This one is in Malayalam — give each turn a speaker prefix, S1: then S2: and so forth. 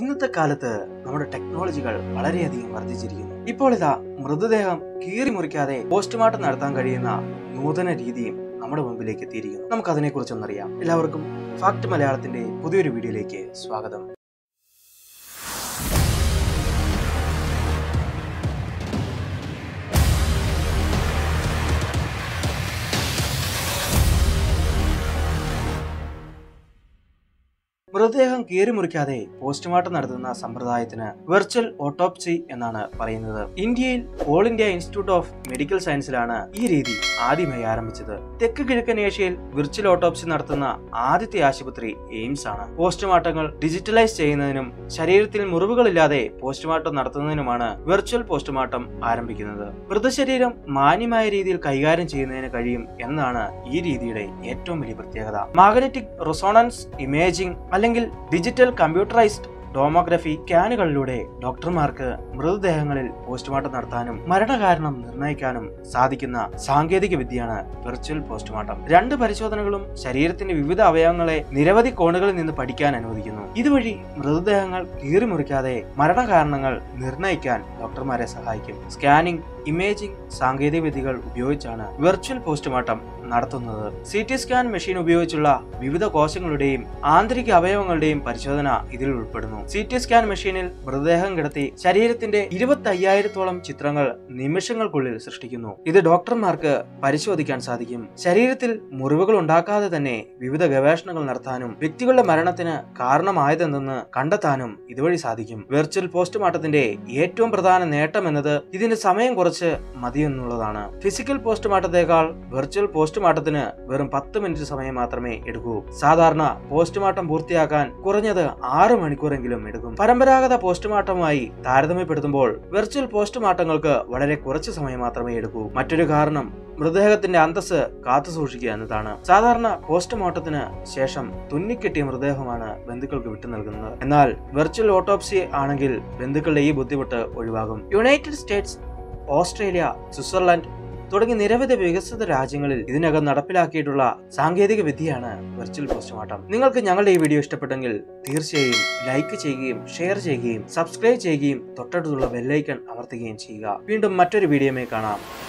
S1: ഇന്നത്തെ കാലത്ത് നമ്മുടെ ടെക്നോളജികൾ വളരെയധികം വർദ്ധിച്ചിരിക്കുന്നു ഇപ്പോൾ ഇതാ മൃതദേഹം കീറി മുറിക്കാതെ പോസ്റ്റ്മോർട്ടം നടത്താൻ കഴിയുന്ന നൂതന രീതിയും നമ്മുടെ മുമ്പിലേക്ക് എത്തിയിരിക്കുന്നു നമുക്ക് അതിനെക്കുറിച്ചൊന്നറിയാം എല്ലാവർക്കും ഫാക്ട് മലയാളത്തിന്റെ പുതിയൊരു വീഡിയോയിലേക്ക് സ്വാഗതം മൃതദേഹം കീറി മുറിക്കാതെ പോസ്റ്റ്മോർട്ടം നടത്തുന്ന സമ്പ്രദായത്തിന് വെർച്വൽ ഓട്ടോപ്സി എന്നാണ് പറയുന്നത് ഇന്ത്യയിൽ All India Institute of Medical സയൻസിലാണ് ഈ രീതി ആദ്യമായി ആരംഭിച്ചത് തെക്ക് കിഴക്കൻ ഏഷ്യയിൽ വിർച്വൽ ഓട്ടോപ്സി നടത്തുന്ന ആദ്യത്തെ ആശുപത്രി എയിംസ് ആണ് പോസ്റ്റ്മോർട്ടങ്ങൾ ഡിജിറ്റലൈസ് ചെയ്യുന്നതിനും ശരീരത്തിൽ മുറിവുകളില്ലാതെ പോസ്റ്റ്മോർട്ടം നടത്തുന്നതിനുമാണ് വെർച്വൽ പോസ്റ്റ്മോർട്ടം ആരംഭിക്കുന്നത് മൃതശരീരം മാന്യമായ രീതിയിൽ കൈകാര്യം ചെയ്യുന്നതിന് കഴിയും എന്നാണ് ഈ രീതിയുടെ ഏറ്റവും വലിയ പ്രത്യേകത മാഗ്നറ്റിക് റൊസോണൻസ് ഇമേജിംഗ് അല്ലെങ്കിൽ ഡിജിറ്റൽ കമ്പ്യൂട്ടറൈസ്ഡ് ടോമോഗ്രഫി സ്കാനുകളിലൂടെ ഡോക്ടർമാർക്ക് മൃതദേഹങ്ങളിൽ പോസ്റ്റ്മോർട്ടം നടത്താനും മരണകാരണം നിർണ്ണയിക്കാനും സാധിക്കുന്ന സാങ്കേതിക വിദ്യയാണ് വെർച്വൽ പോസ്റ്റ്മോർട്ടം രണ്ട് പരിശോധനകളും ശരീരത്തിന്റെ വിവിധ അവയവങ്ങളെ നിരവധി കോണുകളിൽ നിന്ന് പഠിക്കാൻ അനുവദിക്കുന്നു ഇതുവഴി മൃതദേഹങ്ങൾ കീറിമുറിക്കാതെ മരണകാരണങ്ങൾ നിർണ്ണയിക്കാൻ ഡോക്ടർമാരെ സഹായിക്കും സ്കാനിംഗ് ഇമേജിംഗ് സാങ്കേതിക വിദ്യകൾ ഉപയോഗിച്ചാണ് വെർച്വൽ പോസ്റ്റ്മോർട്ടം നടത്തുന്നത് സി ടി സ്കാൻ മെഷീൻ ഉപയോഗിച്ചുള്ള വിവിധ കോശങ്ങളുടെയും ആന്തരിക അവയവങ്ങളുടെയും പരിശോധന ഇതിൽ ഉൾപ്പെടുന്നു സി ടി സ്കാൻ മെഷീനിൽ മൃതദേഹം കിടത്തി ശരീരത്തിന്റെ ഇരുപത്തി അയ്യായിരത്തോളം ചിത്രങ്ങൾ നിമിഷങ്ങൾക്കുള്ളിൽ സൃഷ്ടിക്കുന്നു ഇത് ഡോക്ടർമാർക്ക് പരിശോധിക്കാൻ സാധിക്കും ശരീരത്തിൽ മുറിവുകൾ ഉണ്ടാക്കാതെ തന്നെ വിവിധ ഗവേഷണങ്ങൾ നടത്താനും വ്യക്തികളുടെ മരണത്തിന് കാരണമായതെന്തെന്ന് കണ്ടെത്താനും ഇതുവഴി സാധിക്കും വെർച്വൽ പോസ്റ്റ്മോർട്ടത്തിന്റെ ഏറ്റവും പ്രധാന നേട്ടം എന്നത് ഇതിന് സമയം കുറച്ച് മതിയെന്നുള്ളതാണ് ഫിസിക്കൽ പോസ്റ്റ്മോർട്ടത്തെക്കാൾ വെർച്വൽ പോസ്റ്റ്മോർട്ടത്തിന് വെറും പത്ത് മിനിറ്റ് സമയം മാത്രമേ എടുക്കൂ സാധാരണ പോസ്റ്റ്മോർട്ടം പൂർത്തിയാക്കാൻ കുറഞ്ഞത് ആറ് മണിക്കൂറെങ്കിലും എടുക്കും പരമ്പരാഗത പോസ്റ്റ്മോർട്ടവുമായി താരതമ്യപ്പെടുത്തുമ്പോൾ വെർച്വൽ പോസ്റ്റ്മോർട്ടങ്ങൾക്ക് വളരെ കുറച്ച് സമയം മാത്രമേ എടുക്കൂ മറ്റൊരു കാരണം മൃതദേഹത്തിന്റെ അന്തസ് കാത്തു സൂക്ഷിക്കുക എന്നതാണ് സാധാരണ പോസ്റ്റ്മോർട്ടത്തിന് ശേഷം തുന്നിക്കെട്ടിയ മൃതദേഹമാണ് ബന്ധുക്കൾക്ക് വിട്ടു നൽകുന്നത് എന്നാൽ വെർച്വൽ ഓട്ടോപ്സി ആണെങ്കിൽ ബന്ധുക്കളുടെ ഈ ബുദ്ധിമുട്ട് ഒഴിവാകും യുണൈറ്റഡ് സ്റ്റേറ്റ്സ് ഓസ്ട്രേലിയ സ്വിറ്റ്സർലൻഡ് തുടങ്ങി നിരവധി വികസിത രാജ്യങ്ങളിൽ ഇതിനകം നടപ്പിലാക്കിയിട്ടുള്ള സാങ്കേതിക വിദ്യയാണ് വെർച്വൽ പോസ്റ്റ്മോർട്ടം നിങ്ങൾക്ക് ഞങ്ങളുടെ ഈ വീഡിയോ ഇഷ്ടപ്പെട്ടെങ്കിൽ തീർച്ചയായും ലൈക്ക് ചെയ്യുകയും ഷെയർ ചെയ്യുകയും സബ്സ്ക്രൈബ് ചെയ്യുകയും തൊട്ടടുത്തുള്ള ബെല്ലൈക്കൺ അമർത്തുകയും ചെയ്യുക വീണ്ടും മറ്റൊരു വീഡിയോമേ കാണാം